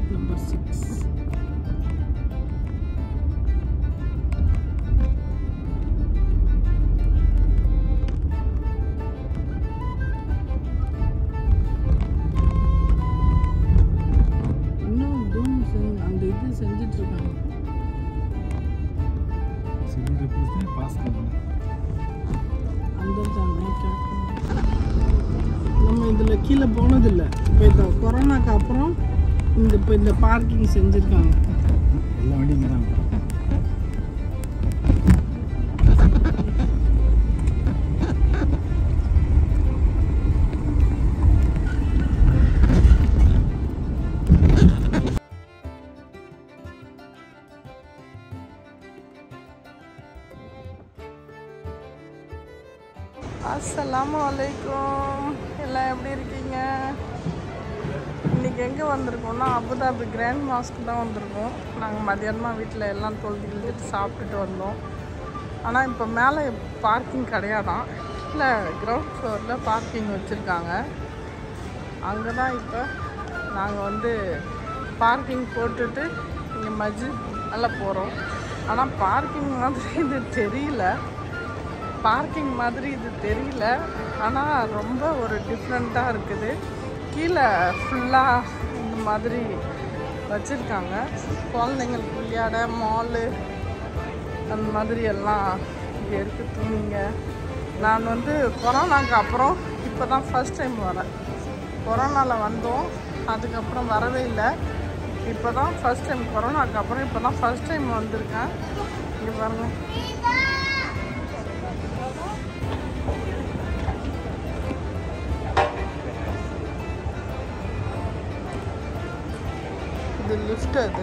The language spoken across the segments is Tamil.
நம்பர் சிக்ஸ் இன்னும் தூம் செஞ்சு அந்த இது செஞ்சுட்டு இருக்காங்க सिलेंडर पूछते हैं पास करना அந்த தானே கேட்கணும் நம்ம இதில் கீழே போனதில்லை இப்போ இந்த கொரோனாக்கு அப்புறம் இந்த இப்போ இந்த பார்க்கிங் செஞ்சுருக்காங்க எல்லா வண்டியும் இங்கே தான் இருக்கும். அஸ்ஸலாமு அலைக்கும் எல்லாம் எப்படி இருக்கீங்க இன்னைக்கு எங்கே வந்திருக்கோம்னா அபுதாபி கிராண்ட் மாஸ்க்கு தான் வந்திருக்கோம் நாங்கள் மதியானமாக வீட்டில் எல்லாம் தொழுது கிழிச்சிட்டு சாப்பிட்டுட்டு வந்தோம் ஆனால் இப்போ மேலே பார்க்கிங் கிடையாதான் இல்லை கிரவுண்ட் ஃப்ளோரில் பார்க்கிங் வச்சுருக்காங்க அங்கே தான் இப்போ நாங்கள் வந்து பார்க்கிங் போட்டுட்டு இங்கே மஸ்ஜித் நல்லா போகிறோம் ஆனால் பார்க்கிங் மாதிரி இது தெரியல பார்க்கிங் மாதிரி இது தெரியல ஆனால் ரொம்ப ஒரு டிஃப்ரெண்ட்டாக இருக்குது கீழே ஃபுல்லாக இந்த மாதிரி வச்சுருக்காங்க குழந்தைங்களுக்கு விளையாட மாலு அந்த மாதிரி எல்லாம் இங்கே இருக்குது துணிங்க நான் வந்து கொரோனாக்கு அப்புறம் இப்போ தான் ஃபஸ்ட் டைம் வரேன் கொரோனாவில் வந்தோம் அதுக்கப்புறம் வரவே இல்லை இப்போ தான் ஃபஸ்ட் டைம் கொரோனாக்கு அப்புறம் இப்போ தான் ஃபஸ்ட் டைம் வந்திருக்கேன் இங்கே பாருங்கள் இது லிஃப்ட் அது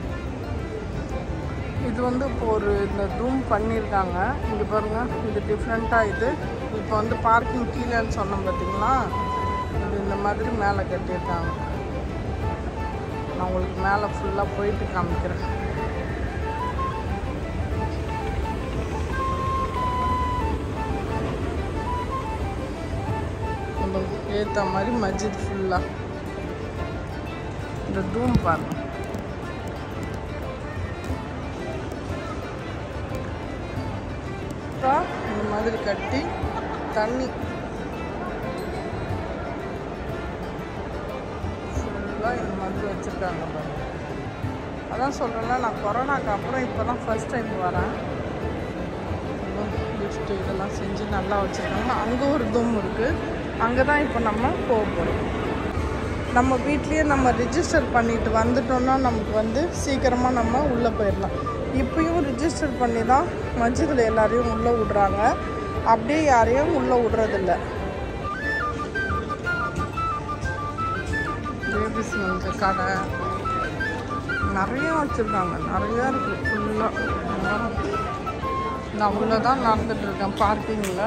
இது வந்து இப்போ ஒரு இந்த ரூம் பண்ணியிருக்காங்க இங்கே பாருங்க இது டிஃப்ரெண்ட்டாக இது இப்போ வந்து பார்க்கிங் கீழேன்னு சொன்னோம் பார்த்தீங்களா இது இந்த மாதிரி மேலே கட்டியிருக்காங்க நான் உங்களுக்கு மேலே ஃபுல்லாக போயிட்டு காமிக்கிறேன் ஏற்ற மாதிரி மஸ்ஜித் ஃபுல்லாக இந்த தூம் பாருங்க தான் இந்த மாதிரி கட்டி தண்ணி ஃபுல்லாக இந்த மாதிரி வச்சுருக்காங்க பாருங்க அதான் சொல்கிறேன்ல நான் கொரோனாக்கு அப்புறம் இப்போ தான் ஃபஸ்ட் டைம் வரேன் லிஃப்ட் இதெல்லாம் செஞ்சு நல்லா வச்சுருக்காங்க அங்கே ஒரு தூம் இருக்குது அங்கே தான் இப்போ நம்ம போக போகிறோம் நம்ம வீட்லேயே நம்ம ரிஜிஸ்டர் பண்ணிட்டு வந்துட்டோம்னா நமக்கு வந்து சீக்கிரமாக நம்ம உள்ளே போயிடலாம் இப்பயும் ரிஜிஸ்டர் பண்ணி தான் மஸ்ஜிதில் எல்லாரையும் உள்ளே விடுறாங்க அப்படியே யாரையும் உள்ளே விடுறதில்ல பேபிஸ் வந்து கடை நிறைய வச்சுருக்காங்க நிறையா இருக்குது ஃபுல்லாக நான் உள்ளே தான் நடந்துட்டு இருக்கேன் பார்க்கிங்கில்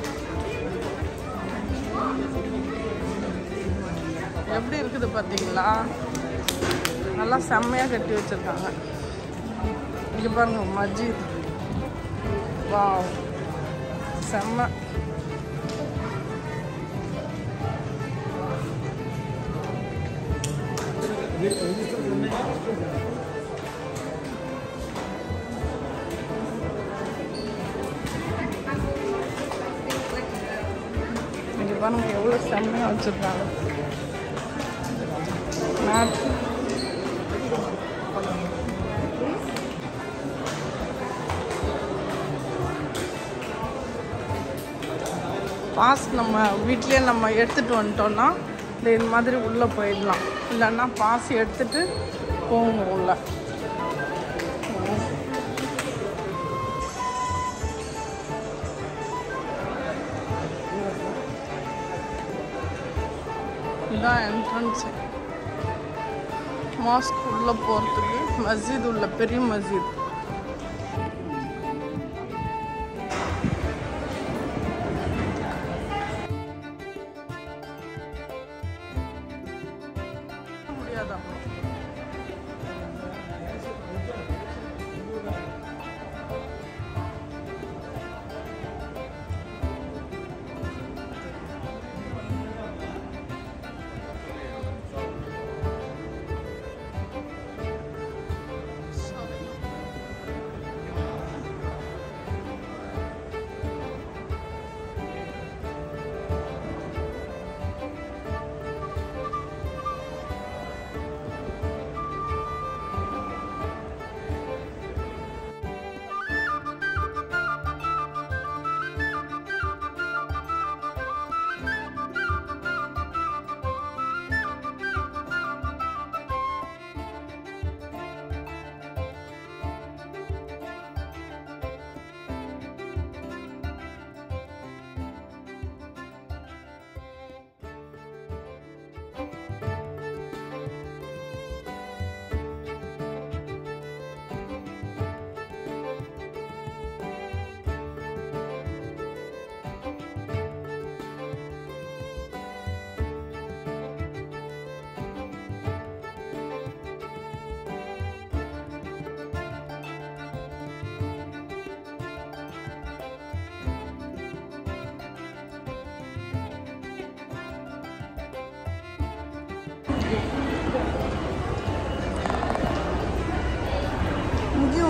எப்படி இருக்குது பார்த்தீங்களா நல்லா செம்மையாக கட்டி வச்சுருக்காங்க இங்கே பாருங்க மஸ்ஜித் வாவ் செம்ம இங்கே பாருங்க எவ்வளோ செம்மையாக வச்சுருக்காங்க மேட் பாஸ் நம்ம வீட்லேயே நம்ம எடுத்துகிட்டு வந்துட்டோம்னா இந்த இது மாதிரி உள்ளே போயிடலாம் இல்லைன்னா பாஸ் எடுத்துகிட்டு போகணும் உள்ள இதுதான் என்ட்ரன்ஸு மாஸ்க் உள்ளே போகிறதுக்கு மஸ்ஜித் உள்ள பெரிய மஸ்ஜித் முடியாதா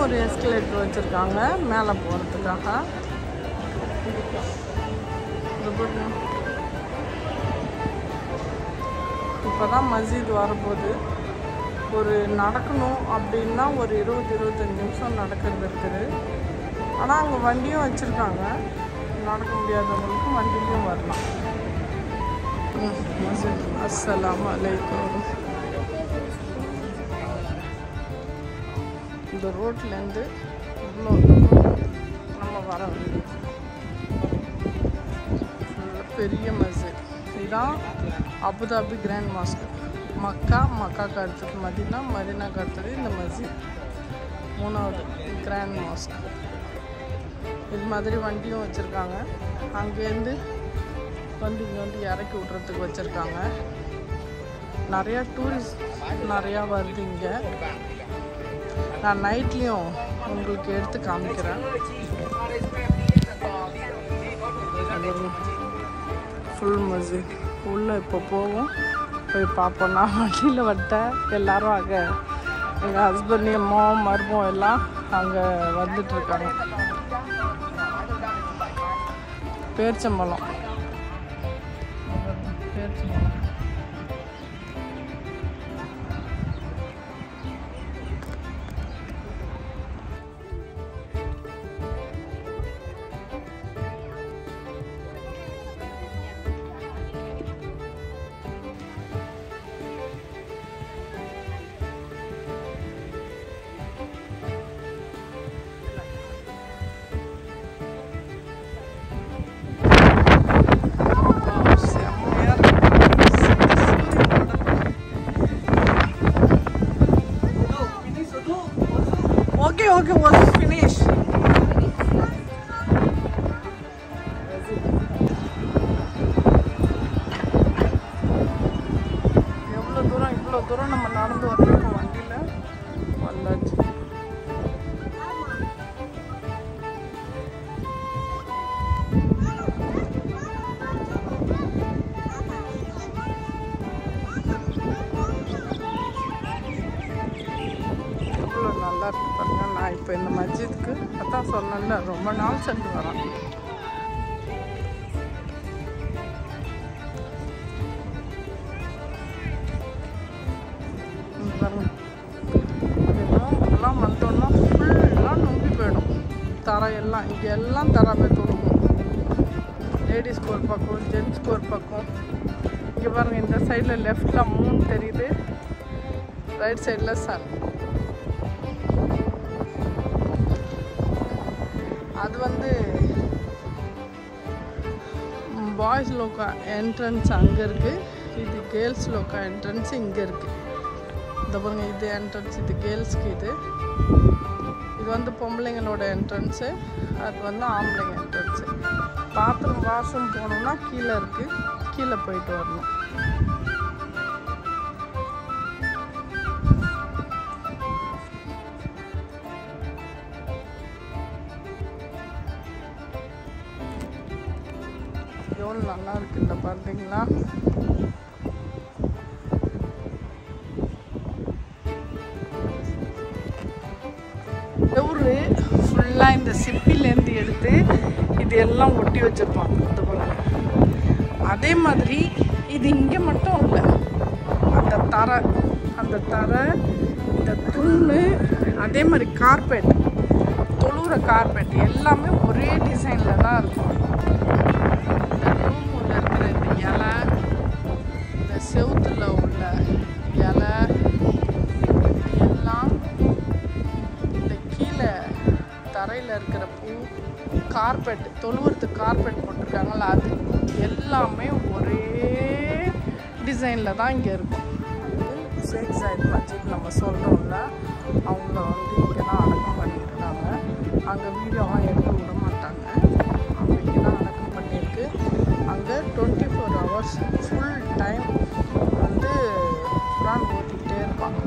ஒரு எஸ்கலேட்டர் வச்சுருக்காங்க மேலே போகிறதுக்காக இப்போ தான் மஸ்ஜித் வரப்போகுது ஒரு நடக்கணும் அப்படின்னா ஒரு இருபது இருபத்தஞ்சி நிமிஷம் நடக்கிறது இருக்குது ஆனால் அங்கே வண்டியும் வச்சுருக்காங்க நடக்க முடியாதவங்களுக்கு வண்டிலையும் வரலாம் ம், மஸ்ஜித் அஸ்ஸலாமு அலைக்கும் இந்த ரோட்லேருந்து இவ்வளோ தூரம் நம்ம வர வேண்டியது ஃபுல்லாக பெரிய மஸ்ஜித் இதுதான் அபுதாபி கிராண்ட் மாஸ்க் மக்கா மக்காக்கு அடுத்தது மதினா மதினாக்கு அடுத்தது இந்த மஸ்ஜித் மூணாவது கிராண்ட் மாஸ்க் இது மாதிரி வண்டியும் வச்சுருக்காங்க அங்கேருந்து வந்து இங்கே வந்து இறக்கி விட்றதுக்கு வச்சுருக்காங்க நிறையா டூரிஸ்ட் நிறையா வருது இங்கே நான் நைட்லேயும் உங்களுக்கு எடுத்து காமிக்கிறேன் ஃபுல் மஸ்ஜித் உள்ளே இப்போ போவோம் போய் பார்ப்போம் நான் வண்டியில் வந்துட்டேன் எல்லாரும் அங்கே எங்கள் ஹஸ்பண்ட் அம்மா மருமம் எல்லாம் அங்கே வந்துட்டுருக்காங்க பேர்ச்சம்பழம் பேர்ச்சம்பழம் செம்மையா இருக்கு. Okay, okay, was finish. எவ்வளோ தூரம் இவ்வளோ தூரம் நம்ம நடந்து வரணும் வண்டியில் வந்தாச்சு எவ்வளோ நல்லா இருக்கு பாருங்க நான் இப்போ இந்த மஸ்ஜித்துக்கு அதான் சொன்னேன்ல ரொம்ப நாள் சென்று வரேன் இங்க பாருங்க இதெல்லாம் எல்லாம் வந்தோம்னா ஃபுல்லாக நொம்பி போயிடும் தரை எல்லாம் இங்கே எல்லாம் தரை போய் தொழுகும் லேடிஸ்க்கு ஒரு பக்கம் ஜென்ஸ்க்கு ஒரு பக்கம் இங்கே பாருங்கள் இந்த சைடில் லெஃப்டில் மூணு தெரியுது ரைட் சைடில் சன் அது வந்து பாய்ஸ் லோக்கா என்ட்ரன்ஸ் அங்கே இருக்குது இது கேர்ள்ஸ் லோக்கா என்ட்ரன்ஸ் இங்கே இருக்குது இந்த பாருங்க இது என்ட்ரன்ஸ் இது கேர்ள்ஸ்க்கு இது இது வந்து பொம்பளைங்களோட என்ட்ரன்ஸு அது வந்து ஆம்பளைங்க என்ட்ரன்ஸு பாத்ரூம் வாஷ்ரூம் போகணுன்னா கீழே இருக்குது கீழே போயிட்டு வரணும் எவ்வளோ நல்லா இருக்குல்ல பார்த்தீங்களா எவரு ஃபுல்லாக இந்த சிப்பிலேருந்து எடுத்து இது எல்லாம் ஒட்டி வச்சிருப்பாங்க இந்த பாருங்க அதே மாதிரி இது இங்கே மட்டும் இல்லை அந்த தரை அந்த தரை இந்த தூணு அதே மாதிரி கார்பெட் தொழுற கார்பெட் எல்லாமே ஒரே டிசைனில் தான் இருக்கும் இந்த ரூம் உள்ள இருக்கிற இந்த இலை இந்த செவுத்துல உள்ள இலை எல்லாம் இந்த கீழே தரையில் இருக்கிற பூ கார்பெட் தொழுவுறதுக்கு கார்பெட் போட்டிருக்காங்கல்ல அது எல்லாமே ஒரே டிசைனில் தான் இங்கே இருக்கும் அது ஷேக் சைட் மஸ்ஜித் நம்ம சொல்கிறோம்ல அவங்கள வந்து இங்கே தான் அடக்கம் பண்ணியிருக்காங்க அங்கே வீடியோலாம் எடுக்க விட மாட்டாங்க அவங்க இங்கே தான் அடக்கம் பண்ணியிருக்கு அங்கே twenty four hours full time வந்து குரான் ஓட்டிக்கிட்டே இருப்பாங்க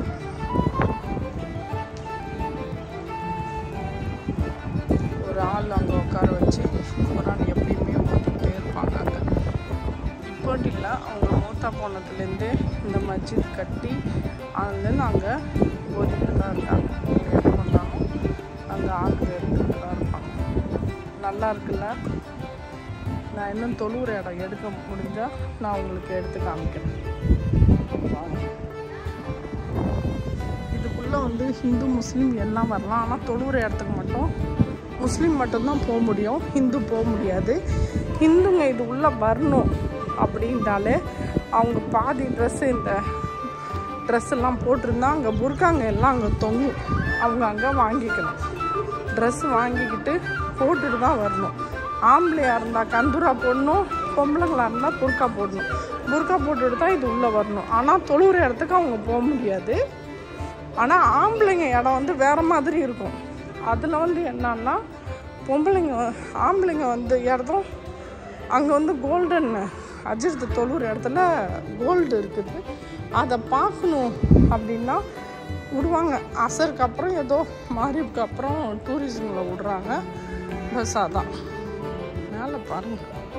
ஒரு ஆள் அங்கே உட்கார வச்சு குரான் எப்பயுமே ஓட்டிக்கிட்டே இருப்பாங்க அங்கே இப்போட்டு இல்லை அவங்க மூத்தா போனதுலேருந்தே இந்த மஸ்ஜித் கட்டி அதுலேருந்து அங்கே ஓடிட்டு தான் இருக்காங்க எப்போ வந்தாலும் நல்லா இருக்குல்ல நான் இன்னும் தொழுவுற இடம் எடுக்க முடிஞ்சால் நான் உங்களுக்கு எடுத்து காமிக்கிறேன் இதுக்குள்ளே வந்து ஹிந்து முஸ்லீம் எல்லாம் வரலாம் ஆனால் தொழுவுற இடத்துக்கு மட்டும் முஸ்லீம் மட்டும்தான் போக முடியும் ஹிந்து போக முடியாது ஹிந்துங்க இது உள்ளே வரணும் அப்படின்ட்டாலே அவங்க பாதி ட்ரெஸ்ஸு இந்த ட்ரெஸ் எல்லாம் போட்டிருந்தா அங்கே புர்காங்க எல்லாம் அங்கே தொங்கும் அவங்க அங்கே வாங்கிக்கணும் ட்ரெஸ் வாங்கிக்கிட்டு போட்டுட்டு தான் வரணும் ஆம்பளையாக இருந்தால் கந்துரா போடணும் பொம்பளைங்களா இருந்தால் புர்கா போடணும் புர்கா போட்டுட்டு தான் இது உள்ளே வரணும் ஆனால் தொழுகிற இடத்துக்கு அவங்க போக முடியாது ஆனால் ஆம்பளைங்க இடம் வந்து வேறு மாதிரி இருக்கும் அதில் வந்து என்னன்னா பொம்பளைங்க ஆம்பளைங்க வந்து இடம் அங்கே வந்து கோல்டன் அஜித் தொழுற இடத்துல கோல்டு இருக்குது அதை பார்க்கணும் அப்படின்னா விடுவாங்க அசருக்கு அப்புறம் ஏதோ மாரிப்புக்கு அப்புறம் டூரிசமில் விடுறாங்க பஸ் அதான் மேலே பாருங்க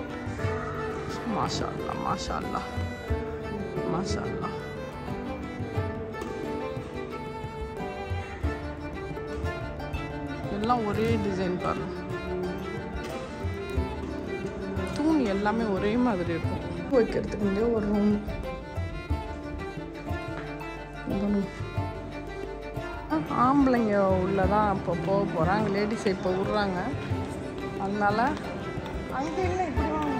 மாஷா அல்லா மாஷா அல்லா மாஷா அல்லா எல்லாம் ஒரே டிசைன் பாருங்க தூண் எல்லாமே ஒரே மாதிரி இருக்கும் வைக்கிறதுக்கு இங்கே ஒரு ரூம் ஆம்பளைங்க உள்ள தான் இப்போ போக போகிறாங்க லேடிஸ் இப்போ விட்றாங்க அதனால அங்கே இல்லை இப்படி வாங்க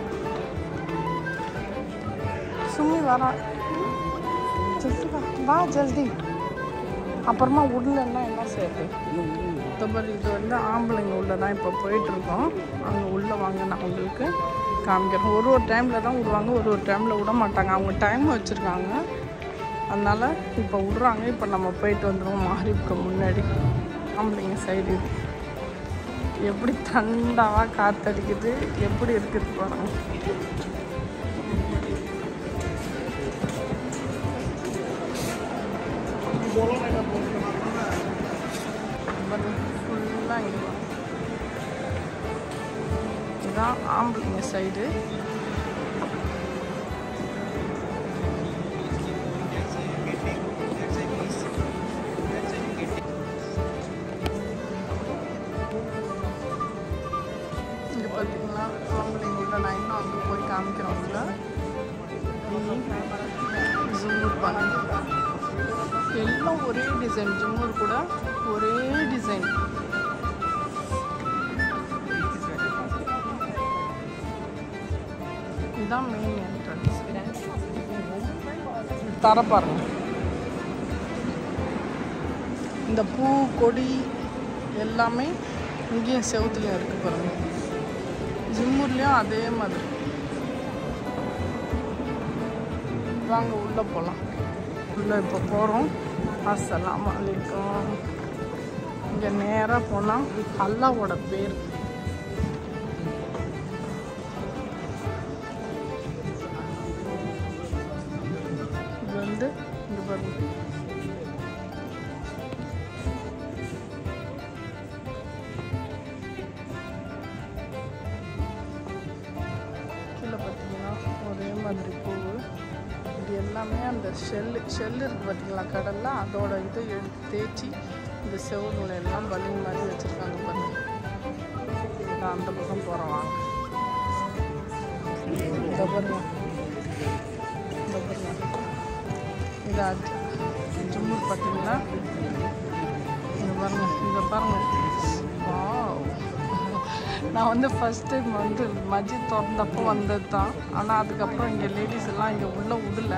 சும்மி வரா ஜல்தி வா வா ஜல்தி அப்புறமா உடலன்னா என்ன செய்யுது மற்றபடி இது வந்து ஆம்பளைங்க உள்ள தான் இப்போ போயிட்டுருக்கோம் அங்கே உள்ளே வாங்க நான் உங்களுக்கு காமிக்கிறேன் ஒரு ஒரு டைமில் தான் விடுவாங்க ஒரு ஒரு டைமில் விட மாட்டாங்க அவங்க டைம் வச்சுருக்காங்க அதனால் இப்போ விட்றாங்க இப்போ நம்ம போயிட்டு வந்துடுவோம் மாறிப்புக்கு முன்னாடி ஆம்பளைங்க சைடு இது எப்படி தண்டாவாக காற்றடிக்குது எப்படி இருக்குது பாருங்க ஃபுல்லாக இங்கே இதுதான் ஆம்பளைங்க சைடு இங்கே பார்த்தீங்கன்னா ஆம்பளைங்க உள்ள நான் இன்னும் அங்கே போய் காமிக்கிறேன் உங்களை ஜூமூர் பண்ணி எல்லாம் ஒரே டிசைன் ஜும்மூர் கூட ஒரே டிசைன் இதுதான் மெயின் என்ட்ரன்ஸ் தர பாருங்க இந்த பூ கொடி எல்லாமே இங்கேயும் செவுத்துலையும் இருக்கு பாருங்க ஜிம்மூர்லேயும் அதே மாதிரி வாங்க உள்ளே போகலாம் உள்ளே இப்போ போகிறோம் அஸ்ஸலாம் அலைக்கும் இங்கே நேராக போனால் அல்லாவோட பேர் இது வந்து இங்கே பாருங்க கீழே பார்த்தீங்கன்னா ஒரே மாதிரி பூ இது எல்லாமே அந்த ஷெல்லு ஷெல்லு இருக்குது பார்த்தீங்களா கடலில் அதோட இதை எடுத்து தேய்ச்சி இந்த செவுல எல்லாம் பலூன் மாதிரி வச்சுருக்காங்க பாருங்க இது அந்த பக்கம் போகிறோம் வாங்க இந்த பாருங்க இந்த பாருங்க இது அஜ் ஜும்மூர் பார்த்தீங்களா இங்கே பாருங்க இங்கே பாருங்க வாவ் நான் வந்து ஃபஸ்ட் டைம் வந்து மஜித் திறந்தப்போ வந்தது தான் ஆனால் அதுக்கப்புறம் இங்கே லேடிஸ் எல்லாம் இங்கே உள்ளே விடல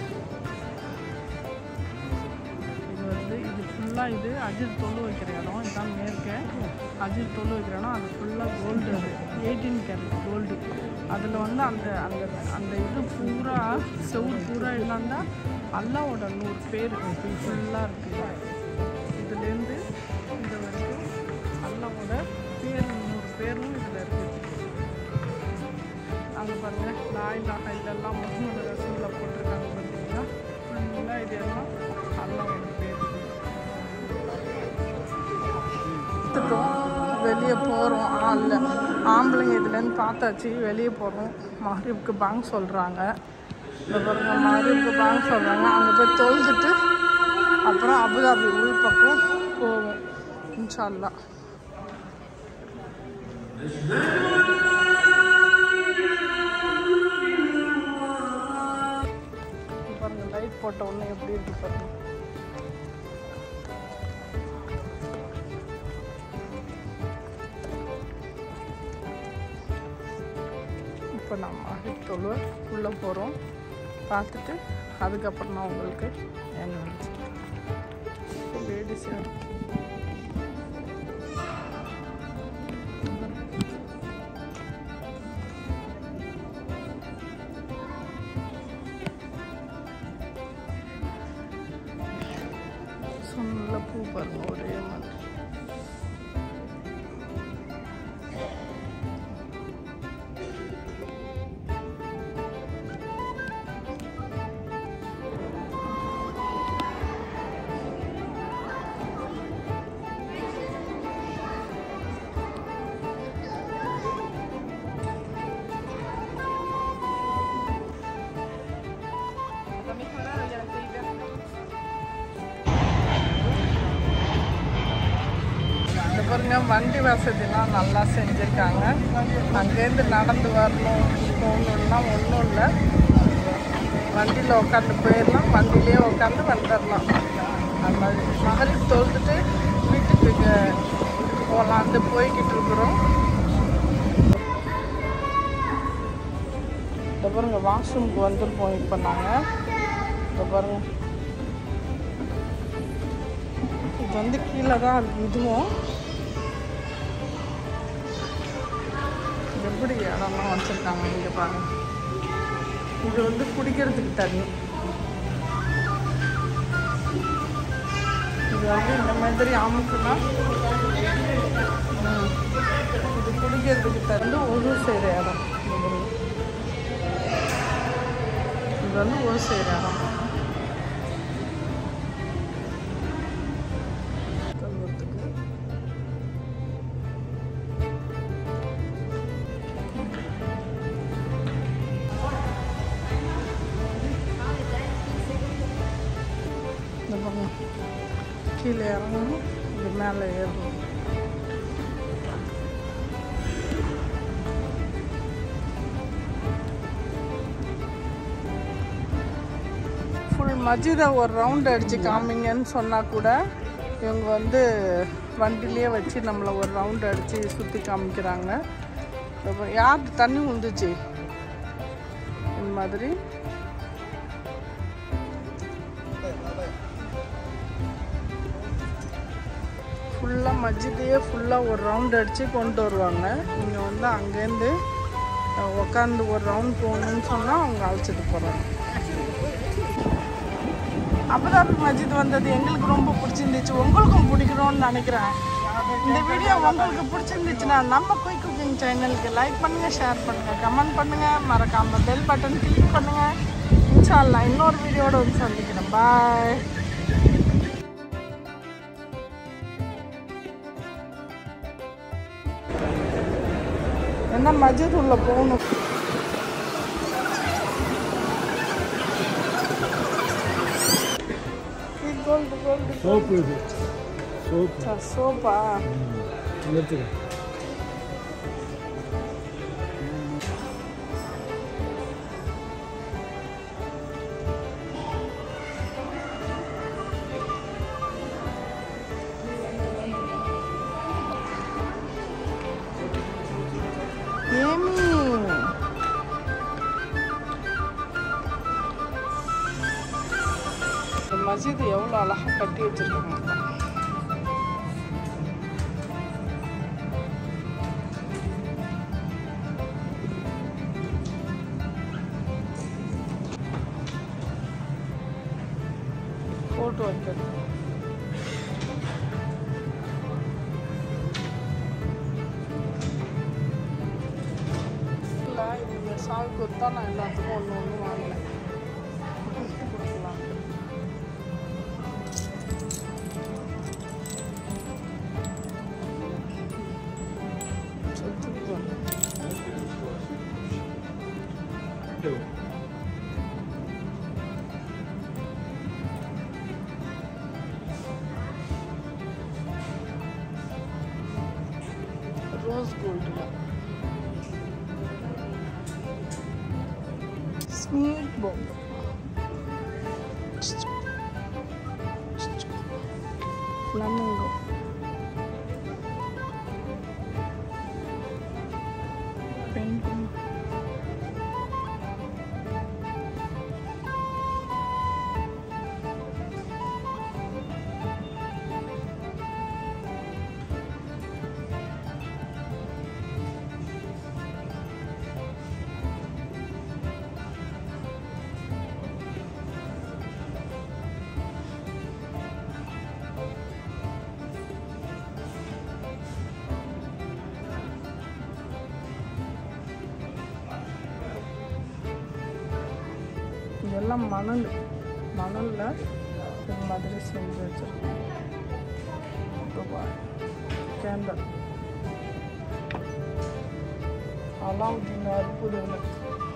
இது வந்து இது ஃபுல்லாக இது அஜித் தொழு வைக்கிற இடம் இதுதான் மேற்கே அஜித் தொழு வைக்கிற இடம் அது ஃபுல்லாக கோல்டு அது எயிட்டீன் கேரட் கோல்டு அதில் வந்து அந்த அந்த அந்த இது பூரா செவுர் பூரா எல்லாம் தான் அல்லாவோட நூறு பேர் ஃபுல்லாக இருக்குது இதுலேருந்து இது வரைக்கும் அல்லாவோட பேர் நூறு பேரும் இதில் இருக்குது அங்கே பாருங்கள் நாய் நாகை இதெல்லாம் முகமது ரசூலில் போட்டிருக்காங்க பார்த்தீங்கன்னா ஃபுல்லாக இது எல்லாம் அல்லாவோட பேர் பார்த்துட்டோம் வெளியே போகிறோம் இல்லை ஆம்பளைங்க இதுலேருந்து பார்த்தாச்சு வெளியே போகிறோம் மஹரிப்க்கு பாங் சொல்கிறாங்க இந்த பாருங்க மஹரிப்க்கு பாங் சொல்கிறாங்க அங்கே போய் தொழுதுட்டு அப்புறம் அபுதாபி உள் பக்கம் போவோம் இன்ஷா அல்லாஹ் இங்க பாருங்க லைட் போட்ட உடனே எப்படி இருக்கு பாருங்க இப்போ நம்ம அகித்தொழு உள்ளே போகிறோம் பார்த்துட்டு அதுக்கப்புறம் நான் உங்களுக்கு என்ன லேடிஸ் சொன்ன பூ பாருங்க ஒரே மாதிரி இந்த பாருங்க வண்டி வசதிலாம் நல்லா செஞ்சுருக்காங்க அங்கேருந்து நடந்து வரணும் போகணுன்னா ஒன்றும் இல்லை வண்டியில் உட்காந்து போயிடலாம் வண்டியிலே உட்காந்து வந்துடலாம் அந்த மாதிரி மகளுக்கு தொழுதுட்டு வீட்டுக்கு இங்க போகலான்ட்டு போய்கிட்டு இருக்கிறோம் இந்த பாருங்க வாஷ்ரூமுக்கு வந்துருப்போம் இப்போ நாங்கள் இந்த பாருங்க இது வந்து கீழே தான் இருக்கு இதுவும் எப்படி இடம்லாம் வச்சுருக்காங்க இங்கே பாருங்க இது வந்து குடிக்கிறதுக்கு தண்ணி இது வந்து இந்த மாதிரி அமுக்குனா ம், இது குடிக்கிறதுக்கு தண்ணி ஒரு செய்கிற இடம் இந்த பாருங்க. இது வந்து ஒரு செய்கிற இடம் கழுவுறதுக்கு இந்த பக்கம் கீழே இறங்கணும் இது மேலே ஏறணும் ஃபுல் மஜிதை ஒரு ரவுண்ட் அடித்து காமிங்கன்னு சொன்னால் கூட இவங்க வந்து வண்டிலேயே வச்சு நம்மளை ஒரு ரவுண்ட் அடித்து சுற்றி காமிக்கிறாங்க அப்புறம் யார் தண்ணி உந்துச்சு இந்த மாதிரி ஃபுல்லாக மஜ்ஜிலேயே ஃபுல்லாக ஒரு ரவுண்ட் அடித்து கொண்டு வருவாங்க நீங்கள் வந்து அங்கேருந்து உட்காந்து ஒரு ரவுண்ட் போகணுன்னு சொன்னால் அவங்க அழைச்சிட்டு போகிறாங்க அபுதாபி மஸ்ஜித் வந்தது எங்களுக்கு ரொம்ப பிடிச்சிருந்துச்சு உங்களுக்கும் பிடிக்கணும்னு நினைக்கிறேன் இந்த வீடியோ உங்களுக்கு பிடிச்சிருந்துச்சுன்னா நம்ம குயிக் குக்கிங் சேனலுக்கு லைக் பண்ணுங்கள் ஷேர் பண்ணுங்கள் கமெண்ட் பண்ணுங்கள் மறக்காமல் பெல் பட்டன் கிளிக் பண்ணுங்கள் இன்ஷால்லா இன்னொரு வீடியோட வந்து சந்திக்கிறேன் பாய் என்ன மஸ்ஜித் உள்ள போகணும் கோல்டு கோல்டு சோப்பு இது சோப்பு சோப்பா எடுத்துக்க ஏமி இந்த மஸ்ஜித் எவ்வளோ அழகாக கட்டி வச்சிருக்காங்க ஃபோட்டோ வைக்கிறது இல்லை இந்த சால் கொடுத்தா நான் எல்லாத்துக்கும் ஒன்று ஒன்று வாங்கினேன் கொடுக்கலாம் சுத்திட்டு ரோஸ் ரோஸ் கோல்டில் ஸ்னேக் பாம் ஃப்ளமிங்கோ பெயிண்டிங் இதெல்லாம் மணல் மணலில் இது மாதிரி செஞ்சு வச்சிருக்கோம் கேண்டல் அலாவுதீன் அற்புத விளக்கு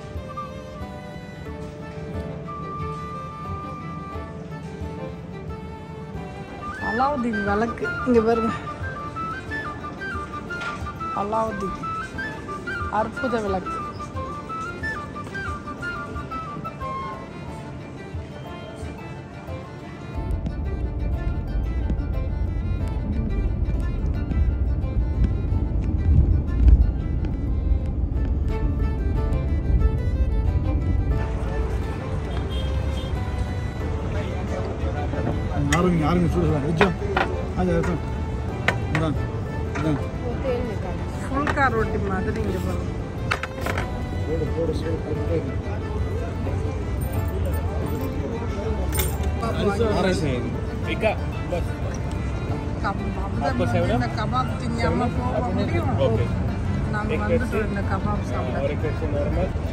அலாவுதீன் விளக்கு இங்கே பாருங்க அலாவுதீன் அற்புத விளக்கு ஆரம்பிங்க ஆரம்பிங்க சூடு சொல்லுங்க வெஜ்ஜா அது இருக்கும் இந்தாங்க இந்தாங்க ஃபுல்கா ரொட்டி மாதிரி இங்கே பாருங்க சூடு போடு சூடு போட்டுட்டே இருங்க கபாப் இந்த கபாப் திங்காம போக முடியும் நாங்கள் வந்துட்டோம் இந்த கபாப் சாப்பிட